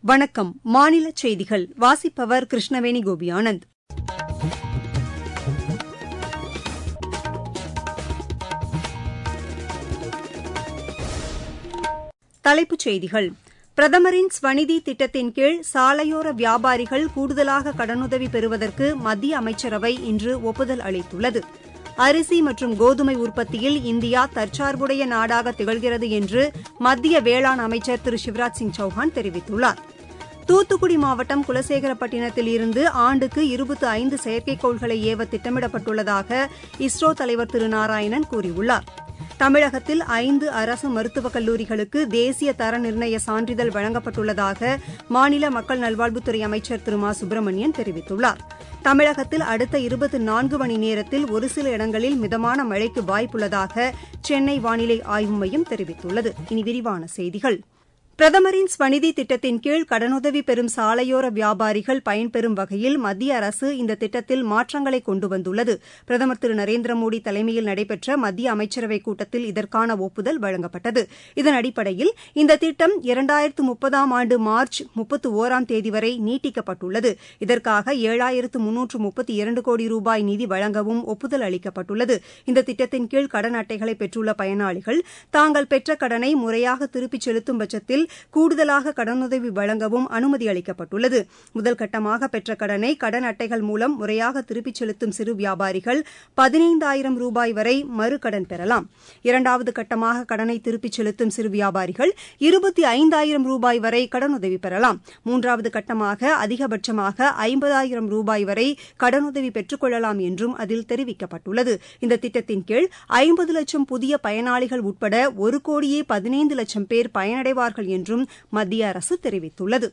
வணக்கம் மாநில செய்திகள் வாசிப்பவர் கிருஷ்ணவேணி கோபியானந்த் தலைப்புச் செய்திகள் பிரதமரின் ஸ்வநிதி திட்டத்தின் கீழ் சாலையோர வியாபாரிகள் கூடுதலாக கடனுதவி பெறுவதற்கு மத்திய அமைச்சரவை இன்று ஒப்புதல் அளித்துள்ளது அரிசி மற்றும் கோதுமை உற்பத்தியில் இந்தியா தற்சார்புடைய நாடாக திகழ்கிறது என்று மத்திய வேளாண் அமைச்சர் திரு சிவராஜ் சிங் சௌஹான் தெரிவித்துள்ளார் தூத்துக்குடி மாவட்டம் குலசேகரப்பட்டினத்தில் இருந்து ஆண்டுக்கு இருபத்து ஐந்து செயற்கைக்கோள்களை ஏவ திட்டமிடப்பட்டுள்ளதாக இஸ்ரோ தலைவர் திரு நாராயணன் கூறியுள்ளார் தமிழகத்தில் ஐந்து அரசு மருத்துவக் கல்லூரிகளுக்கு தேசிய தர நிர்ணய சான்றிதழ் வழங்கப்பட்டுள்ளதாக மாநில மக்கள் நல்வாழ்வுத்துறை அமைச்சர் திரு மா சுப்பிரமணியன் தெரிவித்துள்ளார் தமிழகத்தில் அடுத்த இருபத்தி நான்கு மணி நேரத்தில் ஒரு சில இடங்களில் மிதமான மழைக்கு வாய்ப்புள்ளதாக சென்னை வானிலை ஆய்வு மையம் தெரிவித்துள்ளது இனி விரிவான செய்திகள் பிரதமரின் ஸ்வநிதி திட்டத்தின் கீழ் கடனுதவி பெறும் சாலையோர வியாபாரிகள் பயன்பெறும் வகையில் மத்திய அரசு இந்த திட்டத்தில் மாற்றங்களை கொண்டு வந்துள்ளது பிரதமர் திரு நரேந்திர மோடி தலைமையில் நடைபெற்ற மத்திய அமைச்சரவைக் கூட்டத்தில் இதற்கான ஒப்புதல் வழங்கப்பட்டது இதன் அடிப்படையில் இந்த திட்டம் இரண்டாயிரத்து முப்பதாம் ஆண்டு மார்ச் முப்பத்து ஒராம் தேதி வரை நீட்டிக்கப்பட்டுள்ளது இதற்காக ஏழாயிரத்து முன்னூற்று முப்பத்தி இரண்டு கோடி ரூபாய் நிதி வழங்கவும் ஒப்புதல் அளிக்கப்பட்டுள்ளது இந்த திட்டத்தின் கீழ் கடன் அட்டைகளை பெற்றுள்ள பயனாளிகள் தாங்கள் பெற்ற கடனை முறையாக திருப்பிச் செலுத்தும் பட்சத்தில் கூடுதலாக கடனுதவி வழங்கவும் அனுமதி அளிக்கப்பட்டுள்ளது முதல் கட்டமாக பெற்ற கடனை கடன் அட்டைகள் மூலம் முறையாக திருப்பிச் செலுத்தும் சிறு வியாபாரிகள் பதினைந்தாயிரம் ரூபாய் வரை மறு கடன் பெறலாம் இரண்டாவது கட்டமாக கடனை திருப்பிச் செலுத்தும் சிறு வியாபாரிகள் இருபத்தி ஐந்தாயிரம் ரூபாய் வரை கடனுதவி பெறலாம் மூன்றாவது கட்டமாக அதிகபட்சமாக ஐம்பதாயிரம் ரூபாய் வரை கடனுதவி பெற்றுக் கொள்ளலாம் என்றும் அதில் தெரிவிக்கப்பட்டுள்ளது இந்த திட்டத்தின் கீழ் ஐம்பது லட்சம் புதிய பயனாளிகள் உட்பட ஒரு கோடியே பதினைந்து லட்சம் பேர் பயனடைவார்கள் என்றும் மத்திய அரசு தெரிவித்துள்ளது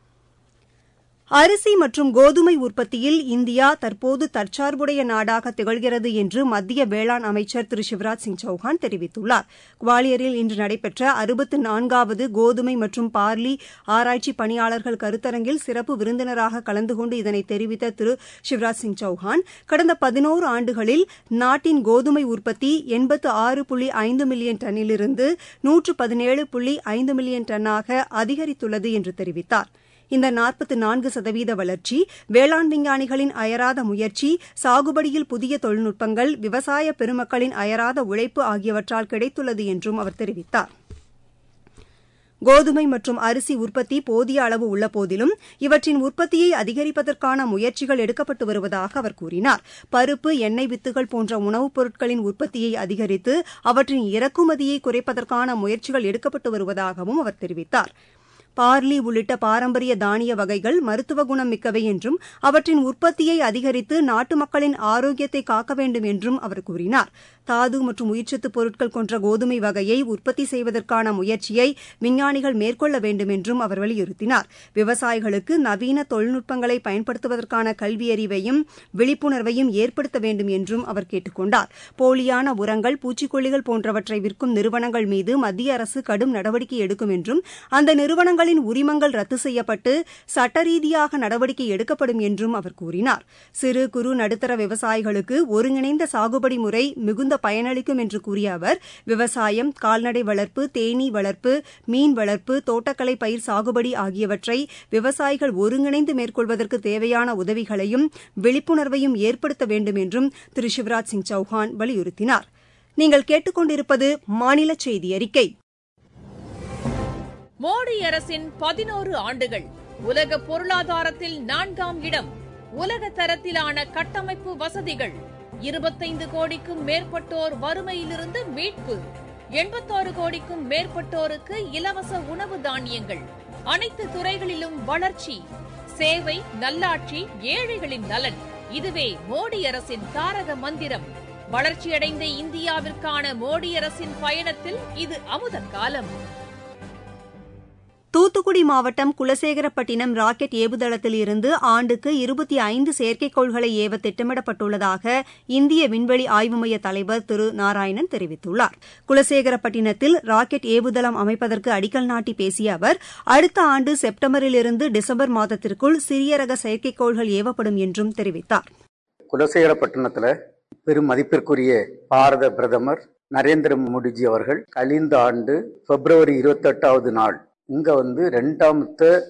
அரிசி மற்றும் கோதுமை உற்பத்தியில் இந்தியா தற்போது தற்சார்புடைய நாடாக திகழ்கிறது என்று மத்திய வேளாண் அமைச்சர் திரு சிவராஜ் சிங் சௌஹான் தெரிவித்துள்ளார் குவாலியரில் இன்று நடைபெற்ற அறுபத்து நான்காவது கோதுமை மற்றும் பார்லி ஆராய்ச்சி பணியாளர்கள் கருத்தரங்கில் சிறப்பு விருந்தினராக கலந்து கொண்டு இதனை தெரிவித்த திரு சிவராஜ் சிங் சௌஹான் கடந்த பதினோரு ஆண்டுகளில் நாட்டின் கோதுமை உற்பத்தி எண்பத்து ஆறு புள்ளி ஐந்து மில்லியன் டன்னிலிருந்து நூற்று பதினேழு புள்ளி ஐந்து மில்லியன் டன்னாக அதிகரித்துள்ளது என்று தெரிவித்தாா் இந்த நாற்பத்தி நான்கு சதவீத வளர்ச்சி வேளாண் விஞ்ஞானிகளின் அயராத முயற்சி சாகுபடியில் புதிய தொழில்நுட்பங்கள் விவசாய பெருமக்களின் அயராத உழைப்பு ஆகியவற்றால் கிடைத்துள்ளது என்றும் அவர் தெரிவித்தார் கோதுமை மற்றும் அரிசி உற்பத்தி போதிய அளவு உள்ள போதிலும் இவற்றின் உற்பத்தியை அதிகரிப்பதற்கான முயற்சிகள் எடுக்கப்பட்டு வருவதாக அவர் கூறினார் பருப்பு எண்ணெய் வித்துகள் போன்ற உணவுப் பொருட்களின் உற்பத்தியை அதிகரித்து அவற்றின் இறக்குமதியை குறைப்பதற்கான முயற்சிகள் எடுக்கப்பட்டு வருவதாகவும் அவர் தெரிவித்தாா் பார்லி உள்ளிட்ட பாரம்பரிய தானிய வகைகள் மருத்துவ குணம் மிக்கவை என்றும் அவற்றின் உற்பத்தியை அதிகரித்து நாட்டு மக்களின் ஆரோக்கியத்தை காக்க வேண்டும் என்றும் அவர் கூறினார் தாது மற்றும் உயிர்ச்சத்து பொருட்கள் கொன்ற கோதுமை வகையை உற்பத்தி செய்வதற்கான முயற்சியை விஞ்ஞானிகள் மேற்கொள்ள வேண்டும் என்றும் அவர் வலியுறுத்தினார் விவசாயிகளுக்கு நவீன தொழில்நுட்பங்களை பயன்படுத்துவதற்கான கல்வியறிவையும் விழிப்புணர்வையும் ஏற்படுத்த வேண்டும் என்றும் அவர் கேட்டுக் கொண்டார் போலியான உரங்கள் பூச்சிக்கொல்லிகள் போன்றவற்றை விற்கும் நிறுவனங்கள் மீது மத்திய அரசு கடும் நடவடிக்கை எடுக்கும் என்றும் அந்த நிறுவனங்கள் நிறுவனங்களின் உரிமங்கள் ரத்து செய்யப்பட்டு சட்ட ரீதியாக நடவடிக்கை எடுக்கப்படும் என்றும் அவர் கூறினார் சிறு குறு நடுத்தர விவசாயிகளுக்கு ஒருங்கிணைந்த சாகுபடி முறை மிகுந்த பயனளிக்கும் என்று கூறிய அவர் விவசாயம் கால்நடை வளர்ப்பு தேனீ வளர்ப்பு மீன் வளர்ப்பு தோட்டக்கலை பயிர் சாகுபடி ஆகியவற்றை விவசாயிகள் ஒருங்கிணைந்து மேற்கொள்வதற்கு தேவையான உதவிகளையும் விழிப்புணர்வையும் ஏற்படுத்த வேண்டும் என்றும் திரு சிவராஜ் சிங் சௌஹான் வலியுறுத்தினார் நீங்கள் கேட்டுக்கொண்டிருப்பது மாநில செய்தி அறிக்கை மோடி அரசின் பதினோரு ஆண்டுகள் உலக பொருளாதாரத்தில் நான்காம் இடம் உலக தரத்திலான கட்டமைப்பு வசதிகள் இருபத்தைந்து கோடிக்கும் மேற்பட்டோர் வறுமையிலிருந்து மீட்பு எண்பத்தாறு கோடிக்கும் மேற்பட்டோருக்கு இலவச உணவு தானியங்கள் அனைத்து துறைகளிலும் வளர்ச்சி சேவை நல்லாட்சி ஏழைகளின் நலன் இதுவே மோடி அரசின் தாரக மந்திரம் வளர்ச்சியடைந்த இந்தியாவிற்கான மோடி அரசின் பயணத்தில் இது அமுத காலம் தூத்துக்குடி மாவட்டம் குலசேகரப்பட்டினம் ராக்கெட் ஏவுதளத்தில் இருந்து ஆண்டுக்கு இருபத்தி ஐந்து செயற்கைக்கோள்களை ஏவ திட்டமிடப்பட்டுள்ளதாக இந்திய விண்வெளி ஆய்வு மைய தலைவர் திரு நாராயணன் தெரிவித்துள்ளார் குலசேகரப்பட்டினத்தில் ராக்கெட் ஏவுதளம் அமைப்பதற்கு அடிக்கல் நாட்டி பேசிய அவர் அடுத்த ஆண்டு செப்டம்பரிலிருந்து டிசம்பர் மாதத்திற்குள் சிறிய ரக செயற்கைக்கோள்கள் ஏவப்படும் என்றும் தெரிவித்தார் குலசேகரப்பட்டினத்தில் பெரும் மதிப்பிற்குரிய பாரத பிரதமர் நரேந்திர மோடிஜி அவர்கள் கழிந்த ஆண்டு பிப்ரவரி இருபத்தெட்டாவது நாள் இங்க வந்து ரெண்டாமத்த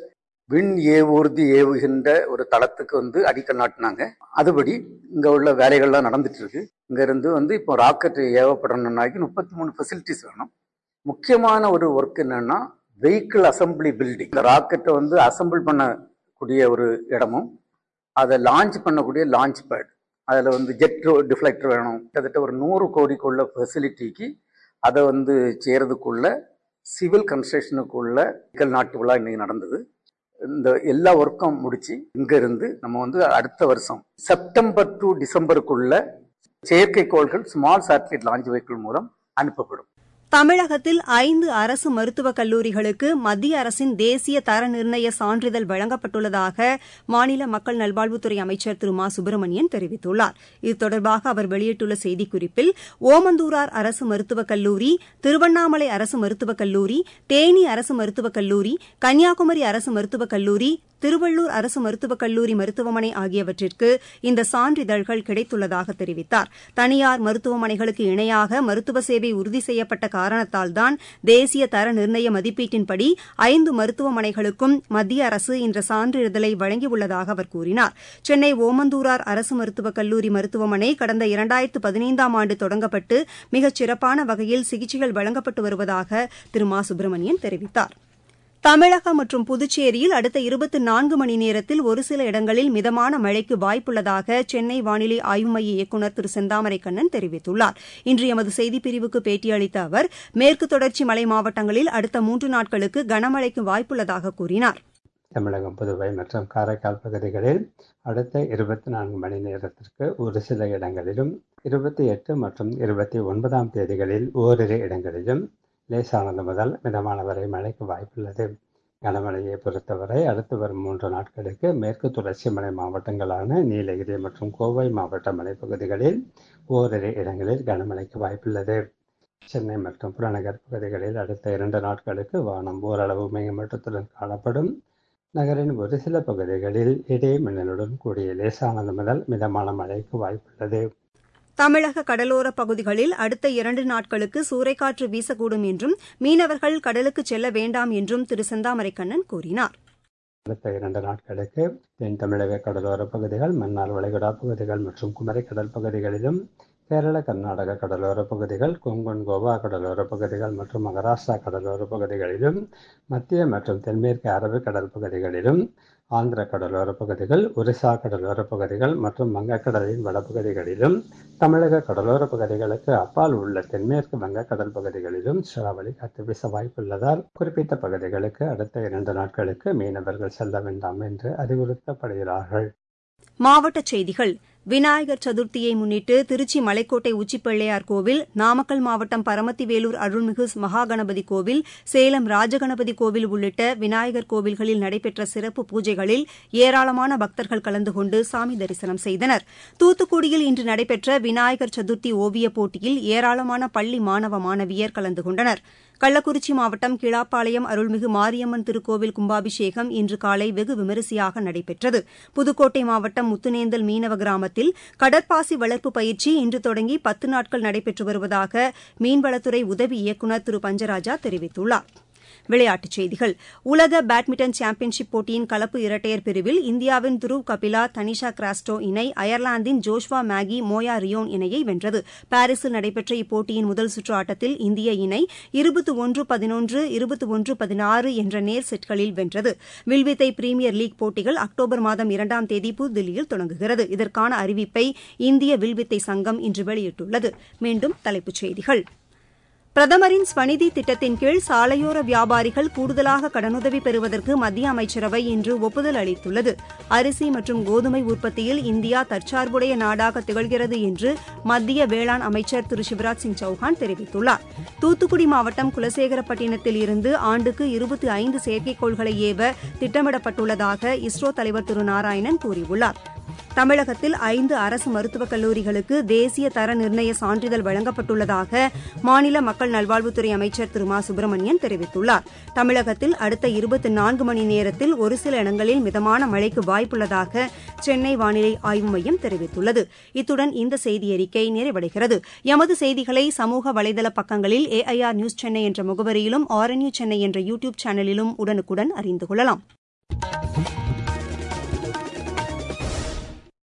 விண் ஏவூர்தி ஏவுகின்ற ஒரு தளத்துக்கு வந்து அடிக்கல் நாட்டினாங்க அதுபடி இங்க உள்ள வேலைகள்லாம் நடந்துட்டு இருக்கு இங்க இருந்து வந்து இப்போ ராக்கெட் ஏவப்படணும்னாக்கி முப்பத்தி மூணு ஃபெசிலிட்டிஸ் வேணும் முக்கியமான ஒரு ஒர்க் என்னன்னா வெஹிக்கிள் அசம்பிளி பில்டிங் இந்த ராக்கெட்டை வந்து அசம்பிள் பண்ணக்கூடிய ஒரு இடமும் அதை லான்ச் பண்ணக்கூடிய லான்ச் பேட் அதில் வந்து ஜெட் டிஃப்ளெக்டர் வேணும் கிட்டத்தட்ட ஒரு நூறு கோடிக்குள்ள ஃபெசிலிட்டிக்கு அதை வந்து செய்கிறதுக்குள்ள சிவில் கன்ஸ்ட்ரக்ஷனுக்குள்ள அடிக்கல் நாட்டு விழா இன்னைக்கு நடந்தது இந்த எல்லா ஒர்க்கும் முடிச்சு இங்க இருந்து நம்ம வந்து அடுத்த வருஷம் செப்டம்பர் டு டிசம்பருக்குள்ள செயற்கைக்கோள்கள் ஸ்மால் சேட்டலைட் லான்ச் வெஹிக்கிள் மூலம் அனுப்பப்படும் தமிழகத்தில் ஐந்து அரசு மருத்துவக் கல்லூரிகளுக்கு மத்திய அரசின் தேசிய தர நிர்ணய சான்றிதழ் வழங்கப்பட்டுள்ளதாக மாநில மக்கள் நல்வாழ்வுத்துறை அமைச்சர் திரு மா சுப்பிரமணியன் தெரிவித்துள்ளார் இது தொடர்பாக அவர் வெளியிட்டுள்ள செய்திக்குறிப்பில் ஓமந்தூரார் அரசு மருத்துவக் கல்லூரி திருவண்ணாமலை அரசு மருத்துவக் கல்லூரி தேனி அரசு மருத்துவக் கல்லூரி கன்னியாகுமரி அரசு மருத்துவக் கல்லூரி திருவள்ளூர் அரசு மருத்துவக் கல்லூரி மருத்துவமனை ஆகியவற்றிற்கு இந்த சான்றிதழ்கள் கிடைத்துள்ளதாக தெரிவித்தார் தனியார் மருத்துவமனைகளுக்கு இணையாக மருத்துவ சேவை உறுதி செய்யப்பட்ட காரணத்தால்தான் தேசிய தர நிர்ணய மதிப்பீட்டின்படி ஐந்து மருத்துவமனைகளுக்கும் மத்திய அரசு இந்த சான்றிதழை வழங்கியுள்ளதாக அவர் கூறினார் சென்னை ஓமந்தூரார் அரசு மருத்துவக் கல்லூரி மருத்துவமனை கடந்த இரண்டாயிரத்து பதினைந்தாம் ஆண்டு தொடங்கப்பட்டு மிகச் சிறப்பான வகையில் சிகிச்சைகள் வழங்கப்பட்டு வருவதாக திரு மா சுப்பிரமணியன் தெரிவித்தாா் தமிழகம் மற்றும் புதுச்சேரியில் அடுத்த இருபத்தி நான்கு மணி நேரத்தில் ஒரு சில இடங்களில் மிதமான மழைக்கு வாய்ப்புள்ளதாக சென்னை வானிலை ஆய்வு மைய இயக்குநர் திரு செந்தாமரை கண்ணன் தெரிவித்துள்ளார் இன்று எமது செய்திப்பிரிவுக்கு பேட்டியளித்த அவர் மேற்கு தொடர்ச்சி மலை மாவட்டங்களில் அடுத்த மூன்று நாட்களுக்கு கனமழைக்கு வாய்ப்புள்ளதாக கூறினார் தமிழகம் புதுவை மற்றும் காரைக்கால் பகுதிகளில் அடுத்த இருபத்தி நான்கு மணி நேரத்திற்கு ஒரு சில இடங்களிலும் இருபத்தி எட்டு மற்றும் இருபத்தி ஒன்பதாம் தேதிகளில் ஓரிரு இடங்களிலும் லேசானது முதல் மிதமான வரை மழைக்கு வாய்ப்புள்ளது கனமழையை பொறுத்தவரை அடுத்து வரும் மூன்று நாட்களுக்கு மேற்கு தொடர்ச்சி மலை மாவட்டங்களான நீலகிரி மற்றும் கோவை மாவட்ட மலைப்பகுதிகளில் ஓரிரு இடங்களில் கனமழைக்கு வாய்ப்புள்ளது சென்னை மற்றும் புறநகர் பகுதிகளில் அடுத்த இரண்டு நாட்களுக்கு வானம் ஓரளவு மேகமூட்டத்துடன் காணப்படும் நகரின் ஒரு சில பகுதிகளில் இடி மின்னலுடன் கூடிய லேசானது முதல் மிதமான மழைக்கு வாய்ப்புள்ளது தமிழக கடலோரப் பகுதிகளில் அடுத்த இரண்டு நாட்களுக்கு சூறைக்காற்று வீசக்கூடும் என்றும் மீனவர்கள் கடலுக்கு செல்ல வேண்டாம் என்றும் திரு செந்தாமரைக்கண்ணன் கூறினார் அடுத்த இரண்டு நாட்களுக்கு தென் தமிழக கடலோர பகுதிகள் மன்னார் வளைகுடா பகுதிகள் மற்றும் குமரி கடல் பகுதிகளிலும் கேரள கர்நாடக கடலோர பகுதிகள் கொங்கன் கோவா கடலோர பகுதிகள் மற்றும் மகாராஷ்டிரா கடலோர பகுதிகளிலும் மத்திய மற்றும் தென்மேற்கு அரபிக் கடல் பகுதிகளிலும் ஆந்திர கடலோர பகுதிகள் ஒரிசா கடலோர பகுதிகள் மற்றும் வங்கக்கடலின் வடபகுதிகளிலும் தமிழக கடலோர பகுதிகளுக்கு அப்பால் உள்ள தென்மேற்கு வங்கக்கடல் பகுதிகளிலும் சூறாவளி காற்று வீச வாய்ப்புள்ளதால் குறிப்பிட்ட பகுதிகளுக்கு அடுத்த இரண்டு நாட்களுக்கு மீனவர்கள் செல்ல வேண்டாம் என்று அறிவுறுத்தப்படுகிறார்கள் மாவட்டச் செய்திகள் விநாயகர் சதுர்த்தியை முன்னிட்டு திருச்சி மலைக்கோட்டை உச்சிப்பிள்ளையார் கோவில் நாமக்கல் மாவட்டம் பரமத்திவேலூர் அருள்மிகு மகாகணபதி கோவில் சேலம் ராஜகணபதி கோவில் உள்ளிட்ட விநாயகர் கோவில்களில் நடைபெற்ற சிறப்பு பூஜைகளில் ஏராளமான பக்தர்கள் கலந்து கொண்டு சாமி தரிசனம் செய்தனர் தூத்துக்குடியில் இன்று நடைபெற்ற விநாயகர் சதுர்த்தி ஓவியப் போட்டியில் ஏராளமான பள்ளி மாணவ மாணவியர் கலந்து கொண்டனர் கள்ளக்குறிச்சி மாவட்டம் கிளாப்பாளையம் அருள்மிகு மாரியம்மன் திருக்கோவில் கும்பாபிஷேகம் இன்று காலை வெகு விமரிசையாக நடைபெற்றது புதுக்கோட்டை மாவட்டம் முத்துநேந்தல் மீனவ கிராமத்தில் கடற்பாசி வளர்ப்பு பயிற்சி இன்று தொடங்கி பத்து நாட்கள் நடைபெற்று வருவதாக மீன்வளத்துறை உதவி இயக்குநர் திரு பஞ்சராஜா தெரிவித்துள்ளார் விளையாட்டுச் செய்திகள் உலக பேட்மிண்டன் சாம்பியன்ஷிப் போட்டியின் கலப்பு இரட்டையர் பிரிவில் இந்தியாவின் துருவ் கபிலா தனிஷா கிராஸ்டோ இணை அயர்லாந்தின் ஜோஷ்வா மேகி மோயா ரியோன் இணையை வென்றது பாரிஸில் நடைபெற்ற இப்போட்டியின் முதல் சுற்று ஆட்டத்தில் இந்திய இணை இருபத்தி ஒன்று பதினொன்று இருபத்தி ஒன்று பதினாறு என்ற நேர் செட்களில் வென்றது வில்வித்தை பிரீமியர் லீக் போட்டிகள் அக்டோபர் மாதம் இரண்டாம் தேதி புதுதில்லியில் தொடங்குகிறது இதற்கான அறிவிப்பை இந்திய வில்வித்தை சங்கம் இன்று வெளியிட்டுள்ளது மீண்டும் தலைப்புச் செய்திகள் பிரதமரின் ஸ்வநிதி திட்டத்தின் கீழ் சாலையோர வியாபாரிகள் கூடுதலாக கடனுதவி பெறுவதற்கு மத்திய அமைச்சரவை இன்று ஒப்புதல் அளித்துள்ளது அரிசி மற்றும் கோதுமை உற்பத்தியில் இந்தியா தற்சார்புடைய நாடாக திகழ்கிறது என்று மத்திய வேளாண் அமைச்சர் திரு சிவராஜ் சிங் சௌஹான் தெரிவித்துள்ளார் தூத்துக்குடி மாவட்டம் குலசேகரப்பட்டினத்தில் இருந்து ஆண்டுக்கு இருபத்தி ஐந்து செயற்கைக்கோள்களை ஏவ திட்டமிடப்பட்டுள்ளதாக இஸ்ரோ தலைவர் திரு நாராயணன் கூறியுள்ளார் தமிழகத்தில் ஐந்து அரசு மருத்துவக் கல்லூரிகளுக்கு தேசிய தர நிர்ணய சான்றிதழ் வழங்கப்பட்டுள்ளதாக மாநில மக்கள் நல்வாழ்வுத்துறை அமைச்சர் திரு மா சுப்பிரமணியன் தெரிவித்துள்ளார் தமிழகத்தில் அடுத்த இருபத்தி நான்கு மணி நேரத்தில் ஒரு சில இடங்களில் மிதமான மழைக்கு வாய்ப்புள்ளதாக சென்னை வானிலை ஆய்வு மையம் தெரிவித்துள்ளது இத்துடன் இந்த செய்தியறிக்கை நிறைவடைகிறது எமது செய்திகளை சமூக வலைதள பக்கங்களில் ஏஐஆர் நியூஸ் சென்னை என்ற முகவரியிலும் ஆர்என்யூ சென்னை என்ற யூ டியூப் சேனலிலும் உடனுக்குடன் அறிந்து கொள்ளலாம்